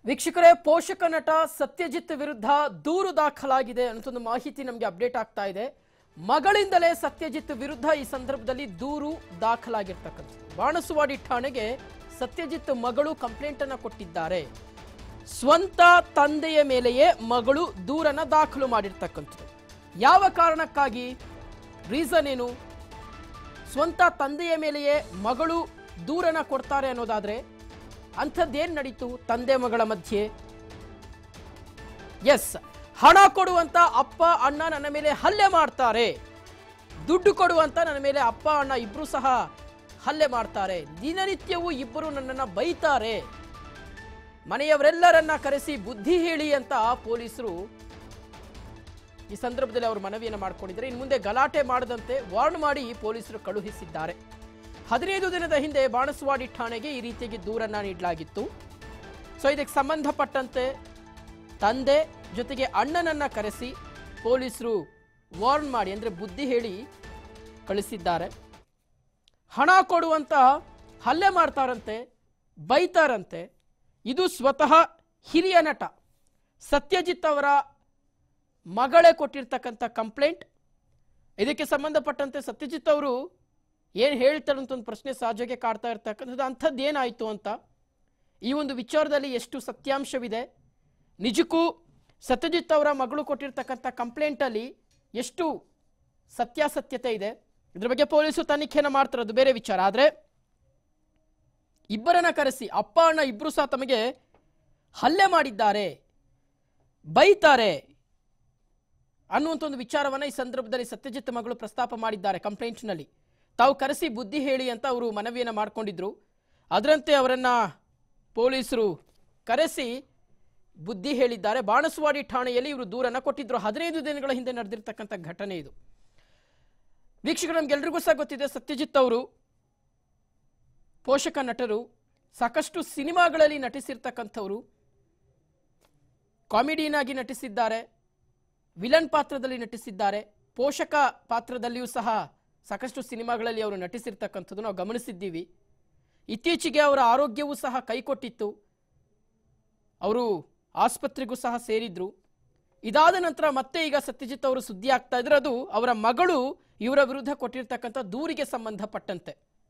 ವೀಕ್ಷಕರೇ ಪೋಷಕ ನಟ ಸತ್ಯಜಿತ್ ವಿರುದ್ಧ ದೂರು ದಾಖಲಾಗಿದೆ ಅನ್ನೋದೊಂದು ಮಾಹಿತಿ ನಮಗೆ ಅಪ್ಡೇಟ್ ಆಗ್ತಾ ಇದೆ ಮಗಳಿಂದಲೇ ಸತ್ಯಜಿತ್ ವಿರುದ್ಧ ಈ ಸಂದರ್ಭದಲ್ಲಿ ದೂರು ದಾಖಲಾಗಿರ್ತಕ್ಕಂಥದ್ದು ಬಾಣಸುವಾಡಿ ಠಾಣೆಗೆ ಸತ್ಯಜಿತ್ ಮಗಳು ಕಂಪ್ಲೇಂಟ್ ಅನ್ನ ಕೊಟ್ಟಿದ್ದಾರೆ ಸ್ವಂತ ತಂದೆಯ ಮೇಲೆಯೇ ಮಗಳು ದೂರನ್ನ ದಾಖಲು ಮಾಡಿರ್ತಕ್ಕಂಥದ್ದು ಯಾವ ಕಾರಣಕ್ಕಾಗಿ ರೀಸನ್ ಏನು ಸ್ವಂತ ತಂದೆಯ ಮೇಲೆಯೇ ಮಗಳು ದೂರನ ಕೊಡ್ತಾರೆ ಅನ್ನೋದಾದ್ರೆ ಅಂಥದ್ದೇನು ನಡೀತು ತಂದೆ ಮಗಳ ಮಧ್ಯೆ ಎಸ್ ಹಣ ಕೊಡುವಂತ ಅಪ್ಪ ಅಣ್ಣ ನನ್ನ ಮೇಲೆ ಹಲ್ಲೆ ಮಾಡ್ತಾರೆ ದುಡ್ಡು ಕೊಡುವಂತ ನನ್ನ ಮೇಲೆ ಅಪ್ಪ ಅಣ್ಣ ಇಬ್ರು ಸಹ ಹಲ್ಲೆ ಮಾಡ್ತಾರೆ ದಿನನಿತ್ಯವೂ ಇಬ್ಬರು ನನ್ನನ್ನ ಬೈತಾರೆ ಮನೆಯವರೆಲ್ಲರನ್ನ ಕರೆಸಿ ಬುದ್ಧಿ ಹೇಳಿ ಅಂತ ಪೊಲೀಸರು ಈ ಸಂದರ್ಭದಲ್ಲಿ ಅವರು ಮನವಿಯನ್ನು ಮಾಡಿಕೊಂಡಿದ್ದಾರೆ ಇನ್ನು ಮುಂದೆ ಗಲಾಟೆ ಮಾಡದಂತೆ ವಾರ್ನ್ ಮಾಡಿ ಪೊಲೀಸರು ಕಳುಹಿಸಿದ್ದಾರೆ ಹದಿನೈದು ದಿನದ ಹಿಂದೆ ಬಾಣಸವಾಡಿ ಠಾಣೆಗೆ ಈ ರೀತಿಯಾಗಿ ದೂರನ್ನ ನೀಡಲಾಗಿತ್ತು ಸೊ ಇದಕ್ಕೆ ಸಂಬಂಧಪಟ್ಟಂತೆ ತಂದೆ ಜೊತೆಗೆ ಅಣ್ಣನನ್ನ ಕರೆಸಿ ಪೊಲೀಸರು ವಾರ್ನ್ ಮಾಡಿ ಅಂದ್ರೆ ಬುದ್ಧಿ ಹೇಳಿ ಕಳಿಸಿದ್ದಾರೆ ಹಣ ಕೊಡುವಂತ ಹಲ್ಲೆ ಮಾಡ್ತಾರಂತೆ ಬೈತಾರಂತೆ ಇದು ಸ್ವತಃ ಹಿರಿಯ ನಟ ಸತ್ಯಜಿತ್ ಅವರ ಮಗಳೇ ಕೊಟ್ಟಿರ್ತಕ್ಕಂಥ ಕಂಪ್ಲೇಂಟ್ ಇದಕ್ಕೆ ಸಂಬಂಧಪಟ್ಟಂತೆ ಸತ್ಯಜಿತ್ ಅವರು ಏನು ಹೇಳ್ತಾರೆ ಅಂತ ಒಂದು ಪ್ರಶ್ನೆ ಸಹಜಕ್ಕೆ ಕಾಡ್ತಾ ಇರ್ತಕ್ಕಂಥದ್ದು ಅಂಥದ್ದು ಏನಾಯಿತು ಅಂತ ಈ ಒಂದು ವಿಚಾರದಲ್ಲಿ ಎಷ್ಟು ಸತ್ಯಾಂಶವಿದೆ ನಿಜಕ್ಕೂ ಸತ್ಯಜಿತ್ ಅವರ ಮಗಳು ಕೊಟ್ಟಿರ್ತಕ್ಕಂಥ ಕಂಪ್ಲೇಂಟಲ್ಲಿ ಎಷ್ಟು ಸತ್ಯಾಸತ್ಯತೆ ಇದೆ ಇದ್ರ ಬಗ್ಗೆ ಪೊಲೀಸರು ತನಿಖೆಯನ್ನು ಮಾಡ್ತಾರೆ ಅದು ಬೇರೆ ವಿಚಾರ ಆದರೆ ಇಬ್ಬರನ್ನ ಕರೆಸಿ ಅಪ್ಪ ಅಣ್ಣ ಇಬ್ಬರು ಸಹ ತಮಗೆ ಹಲ್ಲೆ ಮಾಡಿದ್ದಾರೆ ಬೈತಾರೆ ಅನ್ನುವಂಥ ಒಂದು ವಿಚಾರವನ್ನ ಈ ಸಂದರ್ಭದಲ್ಲಿ ಸತ್ಯಜಿತ್ ಮಗಳು ಪ್ರಸ್ತಾಪ ಮಾಡಿದ್ದಾರೆ ಕಂಪ್ಲೇಂಟ್ನಲ್ಲಿ ತಾವು ಕರೆಸಿ ಬುದ್ಧಿ ಹೇಳಿ ಅಂತ ಅವರು ಮನವಿಯನ್ನು ಮಾಡಿಕೊಂಡಿದ್ರು ಅದರಂತೆ ಅವರನ್ನ ಪೊಲೀಸರು ಕರೆಸಿ ಬುದ್ಧಿ ಹೇಳಿದ್ದಾರೆ ಬಾಣಸವಾಡಿ ಠಾಣೆಯಲ್ಲಿ ಇವರು ದೂರನ್ನ ಕೊಟ್ಟಿದ್ರು ಹದಿನೈದು ದಿನಗಳ ಹಿಂದೆ ನಡೆದಿರ್ತಕ್ಕಂಥ ಘಟನೆ ಇದು ವೀಕ್ಷಕರು ನಮ್ಗೆಲ್ರಿಗೂ ಸಹ ಗೊತ್ತಿದೆ ಸತ್ಯಜಿತ್ ಅವರು ಪೋಷಕ ನಟರು ಸಾಕಷ್ಟು ಸಿನಿಮಾಗಳಲ್ಲಿ ನಟಿಸಿರ್ತಕ್ಕಂಥವ್ರು ಕಾಮಿಡಿಯನ್ ಆಗಿ ನಟಿಸಿದ್ದಾರೆ ವಿಲನ್ ಪಾತ್ರದಲ್ಲಿ ನಟಿಸಿದ್ದಾರೆ ಪೋಷಕ ಪಾತ್ರದಲ್ಲಿಯೂ ಸಹ ಸಾಕಷ್ಟು ಸಿನಿಮಾಗಳಲ್ಲಿ ಅವರು ನಟಿಸಿರ್ತಕ್ಕಂಥದ್ದು ನಾವು ಗಮನಿಸಿದ್ದೀವಿ ಇತ್ತೀಚೆಗೆ ಅವರ ಆರೋಗ್ಯವೂ ಸಹ ಕೈಕೊಟ್ಟಿತ್ತು ಅವರು ಆಸ್ಪತ್ರೆಗೂ ಸಹ ಸೇರಿದ್ರು ಇದಾದ ನಂತರ ಮತ್ತೆ ಈಗ ಸತ್ಯಜಿತ್ ಅವರು ಸುದ್ದಿ ಆಗ್ತಾ ಇದ್ರೆ ಅದು ಅವರ ಮಗಳು ಇವರ ವಿರುದ್ಧ ಕೊಟ್ಟಿರ್ತಕ್ಕಂಥ ದೂರಿಗೆ ಸಂಬಂಧಪಟ್ಟಂತೆ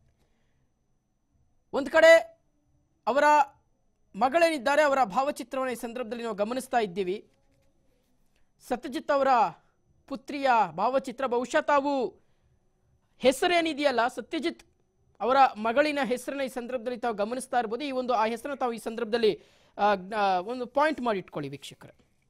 ಒಂದು ಕಡೆ ಅವರ ಮಗಳೇನಿದ್ದಾರೆ ಅವರ ಭಾವಚಿತ್ರವನ್ನು ಈ ಸಂದರ್ಭದಲ್ಲಿ ನಾವು ಗಮನಿಸ್ತಾ ಇದ್ದೀವಿ ಸತ್ಯಜಿತ್ ಅವರ ಪುತ್ರಿಯ ಭಾವಚಿತ್ರ ಬಹುಶಃ ತಾವು ಹೆಸರೇನಿದೆಯಲ್ಲ ಸತ್ಯಜಿತ್ ಅವರ ಮಗಳಿನ ಹೆಸರನ್ನ ಈ ಸಂದರ್ಭದಲ್ಲಿ ತಾವು ಗಮನಿಸ್ತಾ ಇರ್ಬೋದು ಈ ಒಂದು ಆ ಹೆಸರನ್ನ ತಾವು ಈ ಸಂದರ್ಭದಲ್ಲಿ ಆ, ಜ್ಞ- ಒಂದು ಪಾಯಿಂಟ್ ಮಾಡಿ ಇಟ್ಕೊಳ್ಳಿ ವೀಕ್ಷಕರೇ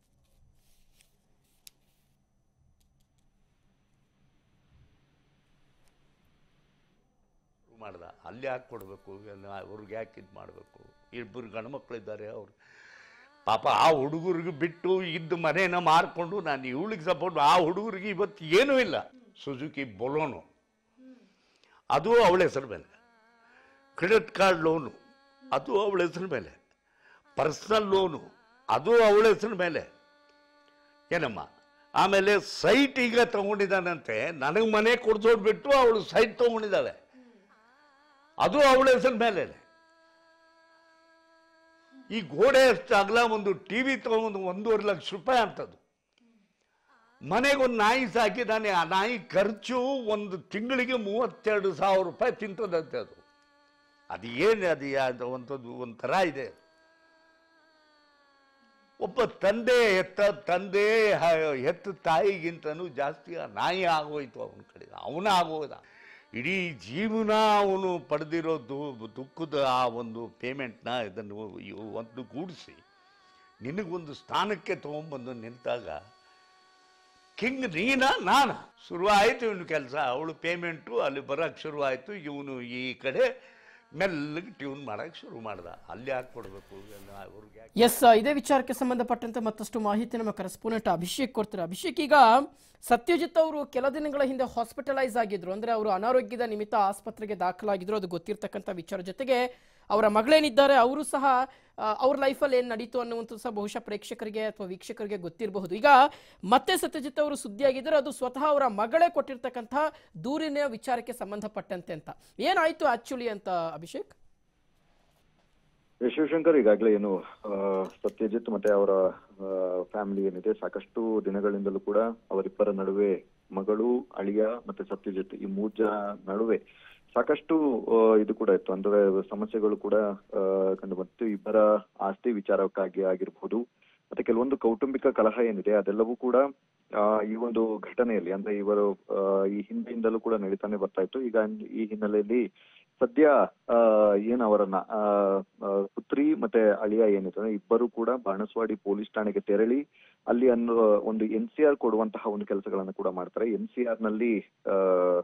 ಮಾಡ್ದ ಅಲ್ಲಿ ಯಾಕೆ ಕೊಡಬೇಕು ಅವ್ರಿಗೆ ಯಾಕೆ ಇದು ಮಾಡಬೇಕು ಇಬ್ಬರು ಗಂಡ್ಮಕ್ಳಿದ್ದಾರೆ ಅವ್ರು ಪಾಪ ಆ ಹುಡುಗರಿಗೆ ಬಿಟ್ಟು ಇದ್ದ ಮನೇನ ಮಾರ್ಕೊಂಡು ನಾನು ಇವಳಿಗೆ ಸಪೋರ್ಟ್ ಆ ಹುಡುಗರಿಗೆ ಇವತ್ತು ಏನೂ ಇಲ್ಲ ಸುಜುಕಿ ಬೊಲೋನು ಅದು ಅವಳ ಹೆಸರು ಮೇಲೆ ಕ್ರೆಡಿಟ್ ಕಾರ್ಡ್ ಲೋನು ಅದು ಅವಳ ಹೆಸರು ಮೇಲೆ ಪರ್ಸನಲ್ ಲೋನು ಅದು ಅವಳ ಹೆಸರು ಮೇಲೆ ಏನಮ್ಮ ಆಮೇಲೆ ಸೈಟ್ ಈಗ ತಗೊಂಡಿದ್ದಾನಂತೆ ನನಗೆ ಮನೆ ಕೊಡ್ಸೋಡ್ಬಿಟ್ಟು ಅವಳು ಸೈಟ್ ತಗೊಂಡಿದ್ದಾಳೆ ಅದು ಅವಳ ಹೆಸರು ಮೇಲೆ ಈ ಗೋಡೆ ಅಷ್ಟು ಅಗಲ ಒಂದು ಟಿವಿ ತಗೊಂಡು ಒಂದೂವರೆ ಲಕ್ಷ ರೂಪಾಯಿ ಅಂತದ್ದು ಮನೆಗೊಂದು ನಾಯಿ ಸಾಕಿದಾನೆ ಆ ನಾಯಿ ಖರ್ಚು ಒಂದು ತಿಂಗಳಿಗೆ ಮೂವತ್ತೆರಡು ಸಾವಿರ ರೂಪಾಯಿ ತಿಂತದಂತೆ ಅದು ಅದು ಏನು ಅದು ಅದು ಒಂಥದ್ದು ಒಂಥರ ಇದೆ ಒಬ್ಬ ತಂದೆ ಎತ್ತ ತಂದೆ ಹ- ಹೆತ್ತ ತಾಯಿಗಿಂತನೂ ಜಾಸ್ತಿ ಆ ನಾಯಿ ಆಗೋಯ್ತು ಅವನ ಕಡೆ ಅವನ ಆಗೋದ ಇಡೀ ಜೀವನ ಅವನು ಪಡೆದಿರೋ ದು ದುಃಖದ ಆ ಒಂದು ಪೇಮೆಂಟ್ನ ಇದನ್ನು ಇವು ಒಂದು ಗೂಡಿಸಿ ನಿನಗೊಂದು ಸ್ಥಾನಕ್ಕೆ ತೊಗೊಂಬಂದು ನಿಂತಾಗ ಕಿಂಗ್ ನೀನಾ ನಾನ ಶುರು ಆಯಿತು ಇವನು ಕೆಲಸ ಅವಳು ಪೇಮೆಂಟು ಅಲ್ಲಿ ಬರೋಕ್ಕೆ ಶುರು ಆಯಿತು ಇವನು ಈ ಕಡೆ ಮೆಲ್ಲಗೆ ಟ್ಯೂನ್ ಮಾಡೋಕ್ಕೆ ಶುರು ಮಾಡ್ದ ಅಲ್ಲಿ ಯಾಕೆ ಕೊಡಬೇಕು ಅವ್ರಿಗೆ ಯಾಕೆ ಎಸ್ ಇದೇ ವಿಚಾರಕ್ಕೆ ಸಂಬಂಧಪಟ್ಟಂತೆ ಮತ್ತಷ್ಟು ಮಾಹಿತಿ ನಮ್ಮ ಕರೆಸ್ಪೋನೆಂಟ್ ಅಭಿಷೇಕ್ ಕೊಡ್ತಾರೆ ಅಭಿಷೇಕ್ ಈಗ ಸತ್ಯಜಿತ್ ಅವರು ಕೆಲ ದಿನಗಳ ಹಿಂದೆ ಹಾಸ್ಪಿಟಲೈಸ್ ಆಗಿದ್ರು ಅಂದ್ರೆ ಅವರು ಅನಾರೋಗ್ಯದ ನಿಮಿತ್ತ ಆಸ್ಪತ್ರೆಗೆ ದಾಖಲಾಗಿದ್ರು ಅದು ಗೊತ್ತಿರ್ತಕ್ಕಂಥ ವಿಚಾರ ಜೊತೆಗೆ ಅವರ ಮಗಳೇನಿದ್ದಾರೆ ಅವರು ಸಹ ಆ, ಅವ್ರ ಲೈಫಲ್ಲಿ ಏನು ನಡೀತು ಅನ್ನುವಂಥದ್ದು ಸಹ ಬಹುಶಃ ಪ್ರೇಕ್ಷಕರಿಗೆ ಅಥವಾ ವೀಕ್ಷಕರಿಗೆ ಗೊತ್ತಿರಬಹುದು ಈಗ ಮತ್ತೆ ಸತ್ಯಜಿತ್ ಅವರು ಸುದ್ದಿಯಾಗಿದ್ದಾರೆ ಅದು ಸ್ವತಃ ಅವರ ಮಗಳೇ ಕೊಟ್ಟಿರ್ತಕ್ಕಂಥ ದೂರಿನ ವಿಚಾರಕ್ಕೆ ಸಂಬಂಧಪಟ್ಟಂತೆ ಅಂತ ಏನಾಯ್ತು ಆಕ್ಚುಲಿ ಅಂತ ಅಭಿಷೇಕ್ ಶಿವಶಂಕರ್ ಈಗಾಗಲೇ ಏನು ಆ, ಸತ್ಯಜಿತ್ ಮತ್ತೆ ಅವರ ಫ್ಯಾಮಿಲಿ ಏನಿದೆ ಸಾಕಷ್ಟು ದಿನಗಳಿಂದಲೂ ಕೂಡ ಅವರಿಬ್ಬರ ನಡುವೆ ಮಗಳು ಅಳಿಯ ಮತ್ತೆ ಸತ್ಯಜಿತ್ ಈ ಮೂರ್ ಜನ ನಡುವೆ ಸಾಕಷ್ಟು ಆ, ಇದು ಕೂಡ ಇತ್ತು ಅಂದ್ರೆ ಸಮಸ್ಯೆಗಳು ಕೂಡ ಆ, ಕಂಡು ಬಂತು ಇಬ್ಬರ ಆಸ್ತಿ ವಿಚಾರಕ್ಕಾಗಿ ಆಗಿರ್ಬೋದು ಮತ್ತೆ ಕೆಲವೊಂದು ಕೌಟುಂಬಿಕ ಕಲಹ ಏನಿದೆ ಅದೆಲ್ಲವೂ ಕೂಡ ಆ, ಈ ಒಂದು ಘಟನೆಯಲ್ಲಿ ಅಂದ್ರೆ ಇವರು ಆ, ಈ ಹಿಂದೆಯಿಂದಲೂ ಕೂಡ ನಡೀತಾನೆ ಬರ್ತಾ ಇತ್ತು ಈಗ ಈ ಹಿನ್ನೆಲೆಯಲ್ಲಿ ಸದ್ಯ ಆ, ಏನ್ ಅವರನ್ನ ಆ, ಆ, ಪುತ್ರಿ ಮತ್ತೆ ಅಳಿಯ ಏನಿದೆ ಇಬ್ಬರು ಕೂಡ ಬಾಣಸ್ವಾಡಿ ಪೊಲೀಸ್ ಠಾಣೆಗೆ ತೆರಳಿ ಅಲ್ಲಿ ಅನ್ನೋ ಒಂದು ಎನ್ ಸಿ ಆರ್ ಕೊಡುವಂತಹ ಒಂದು ಕೆಲಸಗಳನ್ನ ಕೂಡ ಮಾಡ್ತಾರೆ ಎನ್ ಸಿ ಆರ್ ನಲ್ಲಿ ಆ,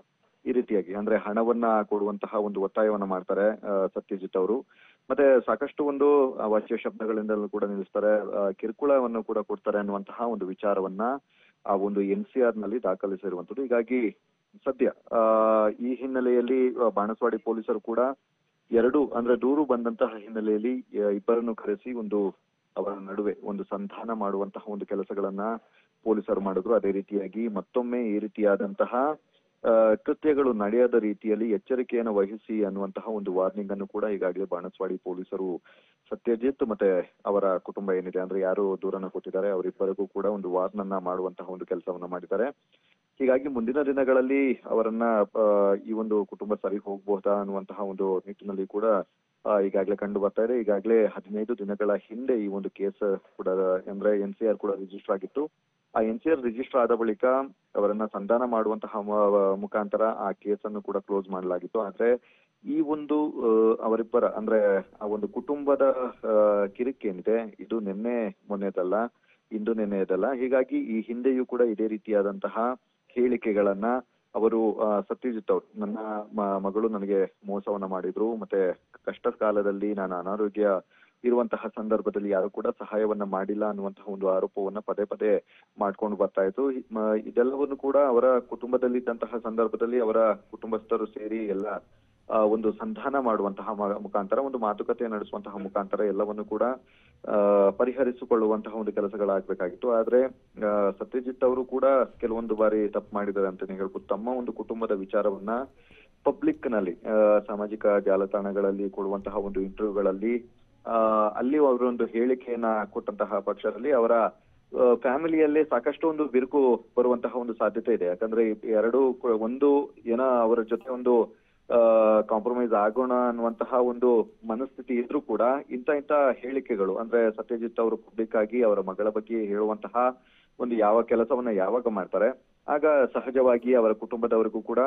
ಈ ರೀತಿಯಾಗಿ ಅಂದ್ರೆ ಹಣವನ್ನ ಕೊಡುವಂತಹ ಒಂದು ಒತ್ತಾಯವನ್ನ ಮಾಡ್ತಾರೆ ಆ, ಸತ್ಯಜಿತ್ ಅವರು ಮತ್ತೆ ಸಾಕಷ್ಟು ಒಂದು ಆ, ವಾಚ್ಯ ಶಬ್ದಗಳಿಂದಲೂ ಕೂಡ ನಿಲ್ಲಿಸ್ತಾರೆ ಆ, ಕಿರುಕುಳವನ್ನು ಕೂಡ ಕೊಡ್ತಾರೆ ಅನ್ನುವಂತಹ ಒಂದು ವಿಚಾರವನ್ನ ಆ ಒಂದು ಎನ್ ಸಿ ಆರ್ ನಲ್ಲಿ ದಾಖಲಿಸಿರುವಂತದ್ದು ಹೀಗಾಗಿ ಸದ್ಯ ಆ, ಈ ಹಿನ್ನೆಲೆಯಲ್ಲಿ ಆ, ಬಾಣಸ್ವಾಡಿ ಪೊಲೀಸರು ಕೂಡ ಎರಡು ಅಂದ್ರೆ ದೂರು ಬಂದಂತಹ ಹಿನ್ನೆಲೆಯಲ್ಲಿ ಆ, ಇಬ್ಬರನ್ನು ಕರೆಸಿ ಒಂದು ಅವರ ನಡುವೆ ಒಂದು ಸಂಧಾನ ಮಾಡುವಂತಹ ಒಂದು ಕೆಲಸಗಳನ್ನ ಪೊಲೀಸರು ಮಾಡಿದ್ರು ಅದೇ ರೀತಿಯಾಗಿ ಮತ್ತೊಮ್ಮೆ ಈ ರೀತಿಯಾದಂತಹ ಆ, ಕೃತ್ಯಗಳು ನಡೆಯದ ರೀತಿಯಲ್ಲಿ ಎಚ್ಚರಿಕೆಯನ್ನು ವಹಿಸಿ ಅನ್ನುವಂತಹ ಒಂದು ವಾರ್ನಿಂಗ್ ಅನ್ನು ಕೂಡ ಈಗಾಗಲೇ ಬಾಣಸ್ವಾಡಿ ಪೊಲೀಸರು ಸತ್ಯಜಿತ್ ಮತ್ತೆ ಅವರ ಕುಟುಂಬ ಏನಿದೆ ಅಂದ್ರೆ ಯಾರು ದೂರನ್ನ ಕೊಟ್ಟಿದ್ದಾರೆ ಅವರಿಬ್ಬರಿಗೂ ಕೂಡ ಒಂದು ವಾರ್ನನ್ನ ಮಾಡುವಂತಹ ಒಂದು ಕೆಲಸವನ್ನ ಮಾಡಿದ್ದಾರೆ ಹೀಗಾಗಿ ಮುಂದಿನ ದಿನಗಳಲ್ಲಿ ಅವರನ್ನ ಆ, ಈ ಒಂದು ಕುಟುಂಬ ಸರಿ ಹೋಗಬಹುದಾ ಅನ್ನುವಂತಹ ಒಂದು ನಿಟ್ಟಿನಲ್ಲಿ ಕೂಡ ಆ, ಈಗಾಗಲೇ ಕಂಡು ಬರ್ತಾ ಇದೆ ಈಗಾಗಲೇ ಹದಿನೈದು ದಿನಗಳ ಹಿಂದೆ ಈ ಒಂದು ಕೇಸ್ ಕೂಡ ಅಂದ್ರೆ ಎನ್ ಸಿ ಆರ್ ಕೂಡ ರಿಜಿಸ್ಟರ್ ಆಗಿತ್ತು ಆ ಎನ್ ಸಿ ಆರ್ ರಿಜಿಸ್ಟರ್ ಆದ ಬಳಿಕ ಅವರನ್ನ ಸಂಧಾನ ಮಾಡುವಂತಹ ಮ- ಮುಖಾಂತರ ಆ ಕೇಸನ್ನು ಕೂಡ ಕ್ಲೋಸ್ ಮಾಡಲಾಗಿತ್ತು ಆದ್ರೆ ಈ ಒಂದು ಆ, ಅವರಿಬ್ಬರ ಅಂದ್ರೆ ಆ ಒಂದು ಕುಟುಂಬದ ಆ, ಕಿರಿಕೇನಿದೆ ಇದು ನಿನ್ನೆ ಮೊನ್ನೆದಲ್ಲ ಇಂದು ನಿನ್ನೆದಲ್ಲ ಹೀಗಾಗಿ ಈ ಹಿಂದೆಯೂ ಕೂಡ ಇದೇ ರೀತಿಯಾದಂತಹ ಹೇಳಿಕೆಗಳನ್ನ ಅವರು ಆ, ಸತ್ಯಜಿತ್ ಅವರು ನನ್ನ ಮ- ಮಗಳು ನನಗೆ ಮೋಸವನ್ನ ಮಾಡಿದ್ರು ಮತ್ತೆ ಕಷ್ಟ ಕಾಲದಲ್ಲಿ ನಾನು ಅನಾರೋಗ್ಯ ಇರುವಂತಹ ಸಂದರ್ಭದಲ್ಲಿ ಯಾರು ಕೂಡ ಸಹಾಯವನ್ನ ಮಾಡಿಲ್ಲ ಅನ್ನುವಂತಹ ಒಂದು ಆರೋಪವನ್ನ ಪದೇ ಪದೇ ಮಾಡ್ಕೊಂಡು ಬರ್ತಾ ಇತ್ತು ಹಿ- ಮ- ಇದೆಲ್ಲವನ್ನು ಕೂಡ ಅವರ ಕುಟುಂಬದಲ್ಲಿದ್ದಂತಹ ಸಂದರ್ಭದಲ್ಲಿ ಅವರ ಕುಟುಂಬಸ್ಥರು ಸೇರಿ ಎಲ್ಲ ಆ, ಒಂದು ಸಂಧಾನ ಮಾಡುವಂತಹ ಮ- ಮುಖಾಂತರ ಒಂದು ಮಾತುಕತೆ ನಡೆಸುವಂತಹ ಮುಖಾಂತರ ಎಲ್ಲವನ್ನು ಕೂಡ ಆ, ಪರಿಹರಿಸಿಕೊಳ್ಳುವಂತಹ ಒಂದು ಕೆಲಸಗಳಾಗಬೇಕಾಗಿತ್ತು ಆದ್ರೆ ಆ, ಸತ್ಯಜಿತ್ ಅವರು ಕೂಡ ಕೆಲವೊಂದು ಬಾರಿ ತಪ್ಪು ಮಾಡಿದ್ದಾರೆ ಅಂತಾನೆ ಹೇಳ್ಬೋದು ತಮ್ಮ ಒಂದು ಕುಟುಂಬದ ವಿಚಾರವನ್ನ ಪಬ್ಲಿಕ್ ನಲ್ಲಿ ಆ, ಸಾಮಾಜಿಕ ಜಾಲತಾಣಗಳಲ್ಲಿ ಕೊಡುವಂತಹ ಒಂದು ಇಂಟರ್ವ್ಯೂಗಳಲ್ಲಿ ಆ, ಅಲ್ಲಿ ಅವರೊಂದು ಹೇಳಿಕೆಯನ್ನ ಕೊಟ್ಟಂತಹ ಪಕ್ಷದಲ್ಲಿ ಅವರ ಫ್ಯಾಮಿಲಿಯಲ್ಲೇ ಸಾಕಷ್ಟು ಒಂದು ಬಿರುಕು ಬರುವಂತಹ ಒಂದು ಸಾಧ್ಯತೆ ಇದೆ ಯಾಕಂದ್ರೆ ಈ ಎರಡು ಕು- ಒಂದು ಏನೋ ಅವರ ಜೊತೆ ಒಂದು ಕಾಂಪ್ರಮೈಸ್ ಆಗೋಣ ಅನ್ನುವಂತಹ ಒಂದು ಮನಸ್ಥಿತಿ ಇದ್ರೂ ಕೂಡ ಇಂಥ ಇಂಥ ಹೇಳಿಕೆಗಳು ಅಂದ್ರೆ ಸತ್ಯಜಿತ್ ಅವರು ಪಬ್ಲಿಕ್ ಆಗಿ ಅವರ ಮಗಳ ಬಗ್ಗೆ ಹೇಳುವಂತಹ ಒಂದು ಯಾವ ಕೆಲಸವನ್ನ ಯಾವಾಗ ಮಾಡ್ತಾರೆ ಆಗ ಸಹಜವಾಗಿ ಅವರ ಕುಟುಂಬದವರಿಗೂ ಕೂಡ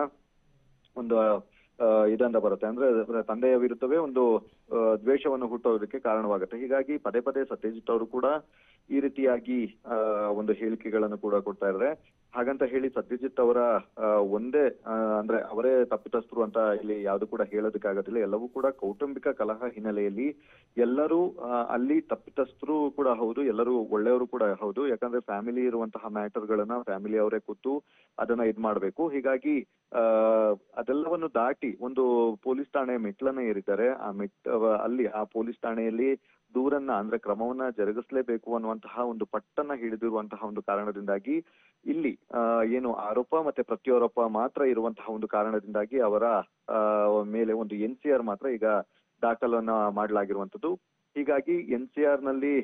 ಒಂದು ಆ, ಇದಂದ ಬರುತ್ತೆ ಅಂದ್ರೆ ತಂದೆಯ ವಿರುದ್ಧವೇ ಒಂದು ಆ, ದ್ವೇಷವನ್ನು ಹುಟ್ಟೋದಕ್ಕೆ ಕಾರಣವಾಗುತ್ತೆ ಹೀಗಾಗಿ ಪದೇ ಪದೇ ಸತ್ಯಜಿತ್ ಅವರು ಕೂಡ ಈ ರೀತಿಯಾಗಿ ಆ, ಒಂದು ಹೇಳಿಕೆಗಳನ್ನು ಕೂಡ ಕೊಡ್ತಾ ಇದ್ದಾರೆ ಹಾಗಂತ ಹೇಳಿ ಸತ್ಯಜಿತ್ ಅವರ ಆ, ಒಂದೇ ಆ, ಅಂದ್ರೆ ಅವರೇ ತಪ್ಪಿತಸ್ಥರು ಅಂತ ಇಲ್ಲಿ ಯಾವುದು ಕೂಡ ಹೇಳೋದಕ್ಕಾಗೋದಿಲ್ಲ ಎಲ್ಲವೂ ಕೂಡ ಕೌಟುಂಬಿಕ ಕಲಹ ಹಿನ್ನೆಲೆಯಲ್ಲಿ ಎಲ್ಲರೂ ಆ, ಅಲ್ಲಿ ತಪ್ಪಿತಸ್ಥರು ಕೂಡ ಹೌದು ಎಲ್ಲರೂ ಒಳ್ಳೆಯವರು ಕೂಡ ಹೌದು ಯಾಕಂದ್ರೆ ಫ್ಯಾಮಿಲಿ ಇರುವಂತಹ ಮ್ಯಾಟರ್ ಗಳನ್ನ ಫ್ಯಾಮಿಲಿ ಅವರೇ ಕೂತು ಅದನ್ನ ಇದ್ ಮಾಡ್ಬೇಕು ಹೀಗಾಗಿ ಆ ಅದೆಲ್ಲವನ್ನು ದಾಟಿ ಒಂದು ಪೊಲೀಸ್ ಠಾಣೆ ಮೆಟ್ಲನ್ನ ಏರಿದ್ದಾರೆ ಆ ಮೆಟ್ ಅವ- ಅಲ್ಲಿ ಆ ಪೊಲೀಸ್ ಠಾಣೆಯಲ್ಲಿ ದೂರನ್ನ ಅಂದ್ರೆ ಕ್ರಮವನ್ನ ಜರುಗಿಸಲೇಬೇಕು ಅನ್ನುವಂತಹ ಒಂದು ಪಟ್ಟನ್ನ ಹಿಡಿದಿರುವಂತಹ ಒಂದು ಕಾರಣದಿಂದಾಗಿ ಇಲ್ಲಿ ಆ, ಏನು ಆರೋಪ ಮತ್ತೆ ಪ್ರತ್ಯಾರೋಪ ಮಾತ್ರ ಇರುವಂತಹ ಒಂದು ಕಾರಣದಿಂದಾಗಿ ಅವರ ಆ, ಮೇಲೆ ಒಂದು ಎನ್ ಸಿ ಆರ್ ಮಾತ್ರ ಈಗ ದಾಖಲನ್ನ ಮಾಡಲಾಗಿರುವಂತದ್ದು ಹೀಗಾಗಿ ಎನ್ ಸಿ ಆರ್ ನಲ್ಲಿ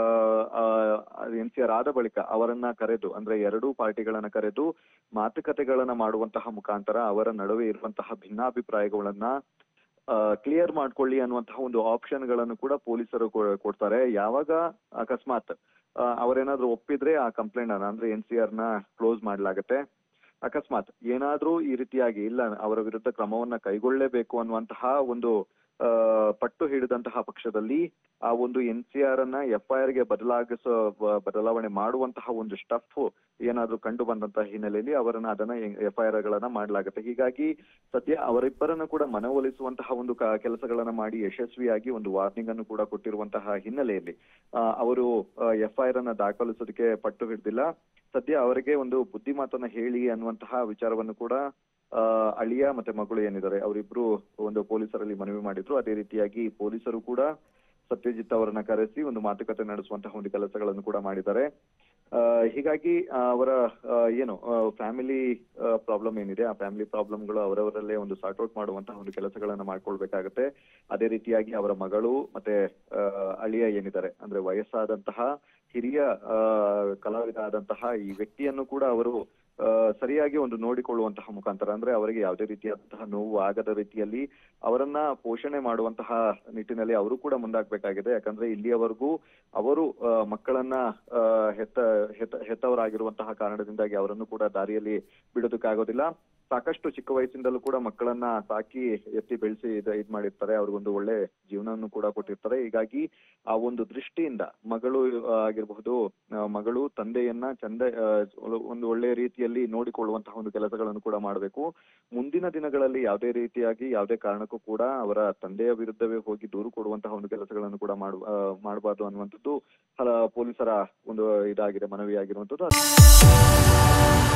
ಎನ್ ಸಿ ಆರ್ ಆದ ಬಳಿಕ ಅವರನ್ನ ಕರೆದು ಅಂದ್ರೆ ಎರಡೂ ಪಾರ್ಟಿಗಳನ್ನ ಕರೆದು ಮಾತುಕತೆಗಳನ್ನ ಮಾಡುವಂತಹ ಮುಖಾಂತರ ಅವರ ನಡುವೆ ಇರುವಂತಹ ಭಿನ್ನಾಭಿಪ್ರಾಯಗಳನ್ನ ಕ್ಲಿಯರ್ ಮಾಡ್ಕೊಳ್ಳಿ ಅನ್ನುವಂತಹ ಒಂದು ಆಪ್ಷನ್ ಗಳನ್ನು ಕೂಡ ಪೊಲೀಸರು ಕೊ- ಕೊಡ್ತಾರೆ ಯಾವಾಗ ಅಕಸ್ಮಾತ್ ಆ, ಅವರೇನಾದ್ರೂ ಒಪ್ಪಿದ್ರೆ ಆ ಕಂಪ್ಲೇಂಟ್ ಅನ್ನ ಅಂದ್ರೆ ಎನ್ ಸಿ ಆರ್ ನ ಕ್ಲೋಸ್ ಮಾಡ್ಲಾಗತ್ತೆ ಅಕಸ್ಮಾತ್ ಏನಾದ್ರೂ ಈ ರೀತಿಯಾಗಿ ಇಲ್ಲ ಅವರ ವಿರುದ್ಧ ಕ್ರಮವನ್ನ ಕೈಗೊಳ್ಳಲೇಬೇಕು ಅನ್ನುವಂತಹ ಒಂದು ಆ, ಪಟ್ಟು ಹಿಡಿದಂತಹ ಪಕ್ಷದಲ್ಲಿ ಆ ಒಂದು ಎನ್ ಸಿ ಆರ್ ಅನ್ನ ಎಫ್ ಐ ಆರ್ ಗೆ ಬದಲಾಗಿಸ ಬ- ಬದಲಾವಣೆ ಮಾಡುವಂತಹ ಒಂದು ಸ್ಟಫ್ ಏನಾದ್ರೂ ಕಂಡು ಬಂದಂತಹ ಹಿನ್ನೆಲೆಯಲ್ಲಿ ಅವರನ್ನ ಅದನ್ನ ಎಫ್ ಐ ಆರ್ ಗಳನ್ನ ಮಾಡಲಾಗುತ್ತೆ ಹೀಗಾಗಿ ಸದ್ಯ ಅವರಿಬ್ಬರನ್ನು ಕೂಡ ಮನವೊಲಿಸುವಂತಹ ಒಂದು ಕ- ಕೆಲಸಗಳನ್ನ ಮಾಡಿ ಯಶಸ್ವಿಯಾಗಿ ಒಂದು ವಾರ್ನಿಂಗ್ ಅನ್ನು ಕೂಡ ಕೊಟ್ಟಿರುವಂತಹ ಹಿನ್ನೆಲೆಯಲ್ಲಿ ಆ, ಅವರು ಎಫ್ ಐ ಆರ್ ಅನ್ನ ದಾಖಲಿಸೋದಕ್ಕೆ ಪಟ್ಟು ಹಿಡಿದಿಲ್ಲ ಸದ್ಯ ಅವರಿಗೆ ಒಂದು ಬುದ್ಧಿ ಮಾತನ್ನ ಹೇಳಿ ಅನ್ನುವಂತಹ ವಿಚಾರವನ್ನು ಕೂಡ ಆ, ಅಳಿಯ ಮತ್ತೆ ಮಗಳು ಏನಿದ್ದಾರೆ ಅವರಿಬ್ರು ಒಂದು ಪೊಲೀಸರಲ್ಲಿ ಮನವಿ ಮಾಡಿದ್ರು ಅದೇ ರೀತಿಯಾಗಿ ಪೊಲೀಸರು ಕೂಡ ಸತ್ಯಜಿತ್ ಅವರನ್ನ ಕರೆಸಿ ಒಂದು ಮಾತುಕತೆ ನಡೆಸುವಂತಹ ಒಂದು ಕೆಲಸಗಳನ್ನು ಕೂಡ ಮಾಡಿದ್ದಾರೆ ಆ, ಹೀಗಾಗಿ ಆ, ಅವರ ಆ, ಏನು ಫ್ಯಾಮಿಲಿ ಪ್ರಾಬ್ಲಮ್ ಏನಿದೆ ಆ ಫ್ಯಾಮಿಲಿ ಪ್ರಾಬ್ಲಮ್ಗಳು ಅವರವರಲ್ಲೇ ಒಂದು ಸಾರ್ಟ್ ಔಟ್ ಮಾಡುವಂತಹ ಒಂದು ಕೆಲಸಗಳನ್ನ ಮಾಡ್ಕೊಳ್ಬೇಕಾಗತ್ತೆ ಅದೇ ರೀತಿಯಾಗಿ ಅವರ ಮಗಳು ಮತ್ತೆ ಆ, ಅಳಿಯ ಏನಿದ್ದಾರೆ ಅಂದ್ರೆ ವಯಸ್ಸಾದಂತಹ ಹಿರಿಯ ಆ, ಕಲಾವಿದ ಆದಂತಹ ಈ ವ್ಯಕ್ತಿಯನ್ನು ಕೂಡ ಅವರು ಆ, ಸರಿಯಾಗಿ ಒಂದು ನೋಡಿಕೊಳ್ಳುವಂತಹ ಮುಖಾಂತರ ಅಂದ್ರೆ ಅವರಿಗೆ ಯಾವುದೇ ರೀತಿಯಾದಂತಹ ನೋವು ಆಗದ ರೀತಿಯಲ್ಲಿ ಅವರನ್ನ ಪೋಷಣೆ ಮಾಡುವಂತಹ ನಿಟ್ಟಿನಲ್ಲಿ ಅವರು ಕೂಡ ಮುಂದಾಗಬೇಕಾಗಿದೆ ಯಾಕಂದ್ರೆ ಇಲ್ಲಿಯವರೆಗೂ ಅವರು ಆ, ಮಕ್ಕಳನ್ನ ಆ, ಹೆತ್ತ ಹೆತ್ತ ಹೆತ್ತವರಾಗಿರುವಂತಹ ಕಾರಣದಿಂದಾಗಿ ಅವರನ್ನು ಕೂಡ ದಾರಿಯಲ್ಲಿ ಬಿಡೋದಕ್ಕಾಗೋದಿಲ್ಲ ಸಾಕಷ್ಟು ಚಿಕ್ಕ ವಯಸ್ಸಿಂದಲೂ ಕೂಡ ಮಕ್ಕಳನ್ನ ಸಾಕಿ ಎತ್ತಿ ಬೆಳೆಸಿ ಇದ್ ಇದ್ ಮಾಡಿರ್ತಾರೆ ಅವ್ರಿಗೊಂದು ಒಳ್ಳೆ ಜೀವನವನ್ನು ಕೂಡ ಕೊಟ್ಟಿರ್ತಾರೆ ಹೀಗಾಗಿ ಆ ಒಂದು ದೃಷ್ಟಿಯಿಂದ ಮಗಳು ಆ, ಆಗಿರಬಹುದು ಆ, ಮಗಳು ತಂದೆಯನ್ನ ಚಂದ ಆ, ಒಂದು ಒಳ್ಳೆ ರೀತಿಯಲ್ಲಿ ನೋಡಿಕೊಳ್ಳುವಂತಹ ಒಂದು ಕೆಲಸಗಳನ್ನು ಕೂಡ ಮಾಡಬೇಕು ಮುಂದಿನ ದಿನಗಳಲ್ಲಿ ಯಾವುದೇ ರೀತಿಯಾಗಿ ಯಾವುದೇ ಕಾರಣಕ್ಕೂ ಕೂಡ ಅವರ ತಂದೆಯ ವಿರುದ್ಧವೇ ಹೋಗಿ ದೂರು ಕೊಡುವಂತಹ ಒಂದು ಕೆಲಸಗಳನ್ನು ಕೂಡ ಮಾಡ ಮಾಡಬಾರ್ದು ಅನ್ನುವಂಥದ್ದು ಹಲ ಪೊಲೀಸರ ಒಂದು ಇದಾಗಿದೆ ಮನವಿ ಆಗಿರುವಂತದ್ದು